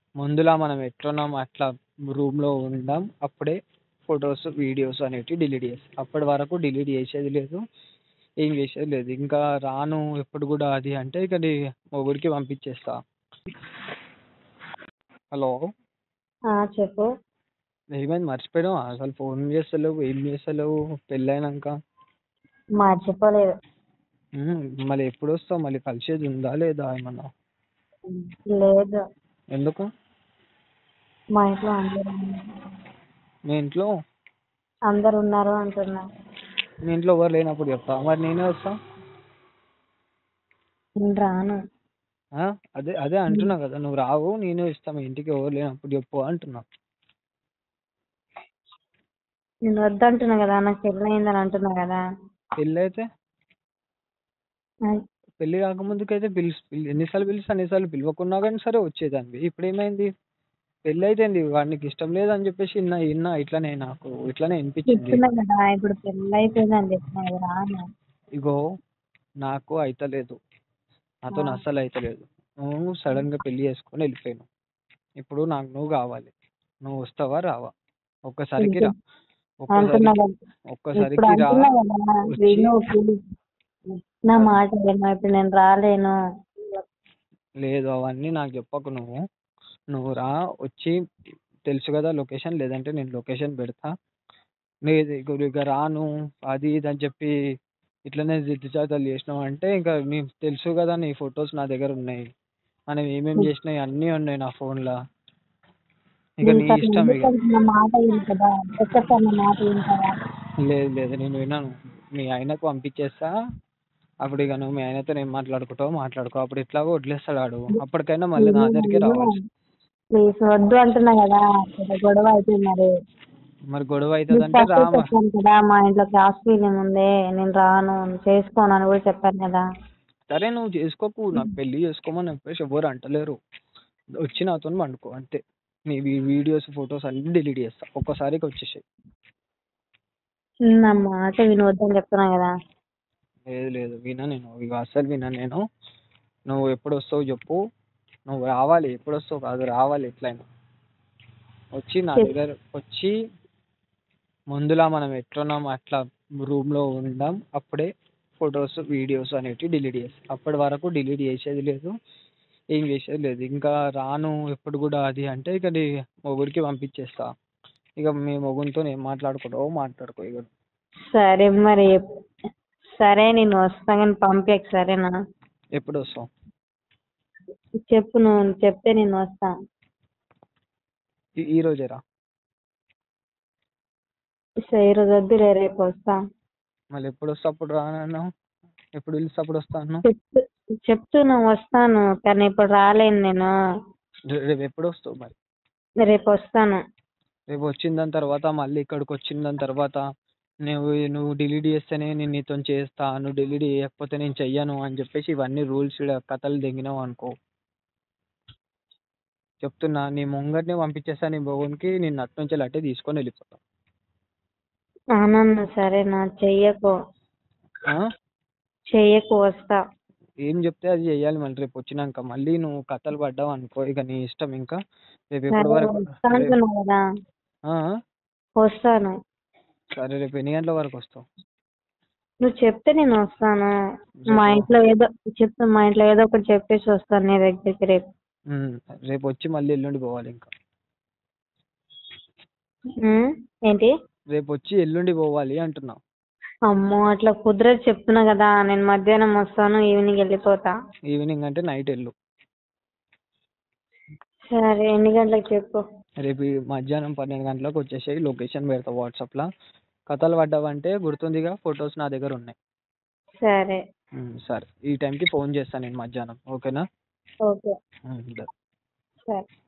ముందులా మనం ఎట్లున్నాం అట్లా రూమ్లో ఉందాం అప్పుడే ఫొటోస్ వీడియోస్ అనేటివి డిలీట్ చేస్తా అప్పటి వరకు డిలీట్ చేసేది లేదు ఏం చేసేది లేదు ఇంకా రాను ఎప్పుడు కూడా అది అంటే ఇక నీ మొగుడికి పంపించేస్తా హలో ఆ, చెప్పు ఏమైంది మర్చిపోయావు అసలు ఫోన్ చేస్తలేవు ఏం చేస్తలేవు పెళ్ళైనాక మర్చిపోలేదు ఉమ్, మళ్ళీ ఎప్పుడు వస్తావు మళ్ళీ కలిసేది ఉందా లేదా ఏమన్నా లేదు ఎందుకు మా ఇంట్లో అందరూ మీ ఇంట్లో అందరు ఉన్నారు అంటున్నా మీ ఇంట్లో ఎవరు లేనప్పుడు చెప్తా మరి నేనే వస్తా నేను రాను ఆ? అదే అదే అంటున్నా కదా నువ్వు రావు నేనే ఇస్తా మీ ఇంటికి ఎవరు లేనప్పుడు చెప్పు అంటున్నా నేను వద్దంటున్నా కదా నాకు పెళ్ళి అయిందని అంటున్నా కదా పెళ్ళి అయితే ఆ- పెళ్లి కాకముందుకైతే పిలుసు పిలి- ఎన్నిసార్లు పిలుస్తా అన్నిసార్లు పిలవకున్నా కానీ సరే వచ్చేదానివి ఇప్పుడు ఏమైంది పెళ్ళి అయితేంది వాడికి ఇష్టం లేదని చెప్పేసి ఇన్నా ఇన్నా ఇట్లానే నాకు ఇట్లానే అనిపించింది చెప్తున్నా కదా ఇప్పుడు పెళ్ళి అయిపోయింది అని చెప్తున్నా కదా రాను ఇగో నాకు అయితలేదు నాతో ఆ. అస్సలు అయితలేదు నువ్వు సడన్ గా పెళ్లి చేసుకొని వెళ్ళిపోయాను ఇప్పుడు నాకు నువ్వు కావాలి నువ్వు వస్తావా రావా ఒక్కసారికి రా అంటున్నా ఒక్కసారి కదా ఒక్కసారికి ఇప్పుడు రా అంటున్నా కదా వచ్చి విను please. నా మాట విను ఇప్పుడు నేను రాలేను లేదు అవన్నీ నాకు చెప్పకు నువ్వు నువ్వు రా వచ్చి తెలుసు కదా లొకేషన్ లేదంటే నేను లొకేషన్ పెడతా లేదు ఇక ఇక రాను అది ఇది అని చెప్పి ఇట్లనే జిద్దుచాతలు చేసినావు అంటే ఇంకా నీకు తెలుసు కదా నీ ఫొటోస్ నా దగ్గర ఉన్నాయి మనం ఏమేమి చేసినాయి అన్నీ ఉన్నాయి నా ఫోన్లో ఇక నీ నీకు అట్లా ఇష్టం ఇక ఎందుకంటే నా మాట విను కదా ఒక్కసారి నా మాట విను కదా లేదు లేదు నేను విన్నాను మీ ఆయనకు పంపించేస్తా అప్పుడు ఇక నువ్వు మీ ఆయనతో ఏం మాట్లాడుకుంటావో మాట్లాడుకో అప్పుడు ఎట్లాగో వదిలేస్తాడు ఆడు అప్పటికైనా మళ్ళీ నా దగ్గరికి రావాలి ప్లీజ్ వద్దు అంటున్నా కదా పెద్ద గొడవ అవుతుంది మరి మరి గొడవ నీకు అవుతుందంటే ఫస్ట్ రామ చెప్పాను కదా మా ఇంట్లో క్లాస్ ఫీలింగ్ ఉంది నేను రాను చేసుకోను అని కూడా చెప్పాను కదా సరే నువ్వు చేసుకోకు నాకు పెళ్లి చేసుకోమని చెప్పేసి ఎవరు అంటలేరు వచ్చి నాతో పండుకో అంతే నీ వీడియోస్ ఫొటోస్ అన్ని డిలీట్ చేస్తా ఒక్కసారికి వచ్చేసాయి నా మాట వినవద్దని చెప్తున్నా కదా లేదు లేదు వినా నేను ఇక అస్సలు వినా నేను నువ్వు ఎప్పుడు వస్తావు చెప్పు నువ్వు రావాలి ఎప్పుడు వస్తావు కాదు రావాలి ఎట్లయినా వచ్చి నా చెప్పు. దగ్గర వచ్చి ముందులా మనం ఎట్లున్నాం అట్లా రూమ్లో ఉందాం అప్పుడే ఫొటోస్ వీడియోస్ అనేటివి డిలీట్ చేస్తా అప్పటి వరకు డిలీట్ చేసేది లేదు ఏం చేసేది లేదు ఇంకా రాను ఎప్పుడు కూడా అది అంటే ఇక నీ మొగుడికి పంపించేస్తా ఇక మీ మొగుడితో ఏం మాట్లాడుకుంటావో మాట్లాడుకో ఇక సరే మరి సరే నేను వస్తా కానీ పంపించక సరేనా ఎప్పుడు వస్తావు చెప్పు నువ్వు చెప్తే నేను వస్తా ఈ- ఈ రోజేరా సరే ఈరోజు వద్దులే రేపు వస్తా మళ్ళీ ఎప్పుడు వస్తా అప్పుడు రానన్నావు ఎప్పుడు పిలిస్తే అప్పుడు వస్తా అన్నావు చెప్తూ చెప్తున్నా వస్తాను కానీ ఇప్పుడు రాలేను నేను రే- రేపు ఎప్పుడు వస్తావు మరి రేపు వస్తాను రేపు వచ్చిన దాని తర్వాత మళ్ళీ ఇక్కడికి వచ్చిన దాని తర్వాత నువ్వు నువ్వు డిలీట్ చేస్తేనే నేను నీతో చేస్తా నువ్వు డిలీట్ చేయకపోతే నేను చెయ్యను అని చెప్పేసి ఇవన్నీ రూల్స్ కథలు దిగినావు అనుకో చెప్తున్నా నీ ముంగట్నే పంపించేస్తా నీ భవన్కి నేను అటు నుంచి అట్టే తీసుకొని వెళ్ళిపోతా ఆనంద్ సరేనా చెయ్యకు ఆ? చెయ్యకు వస్తా ఏం చెప్తే అది చెయ్యాలి మళ్ళీ రేపు వచ్చినాక మళ్ళీ నువ్వు కథలు పడ్డావు అనుకో ఇక నీ ఇష్టం ఇంకా రేపు ఎప్పటి సరే వరకు వస్తా అంటున్నా కదా ఆ? వస్తాను సరే రేపు ఎన్ని గంటల వరకు వస్తావు నువ్వు చెప్తే నేను వస్తాను మా రేపు- ఇంట్లో ఏదో చెప్తా మా ఇంట్లో ఏదో ఒకటి చెప్పేసి వస్తాను నీ దగ్గరికి రేపు ఉమ్, రేపు వచ్చి మళ్ళీ ఎల్లుండి పోవాలి ఇంకా ఉమ్, ఏంటి రేపు వచ్చి ఎల్లుండి పోవాలి అంటున్నా అమ్మో అట్లా కుదరదు చెప్తున్నా కదా నేను మధ్యాహ్నం వస్తాను ఈవినింగ్ వెళ్ళిపోతా ఈవినింగ్ అంటే నైట్ వెళ్ళు సరే ఎన్ని గంటలకు చెప్పు రేపు ఈ మధ్యాహ్నం పన్నెండు గంటలకు వచ్చేసేయి లొకేషన్ పెడతా వాట్సాప్లో కథలు పడ్డావంటే గుర్తుందిగా ఫొటోస్ నా దగ్గర ఉన్నాయి సరే ఉమ్, సరే ఈ టైంకి ఫోన్ చేస్తాను నేను మధ్యాహ్నం ఓకేనా ఓకే ఉమ్, దా. సరే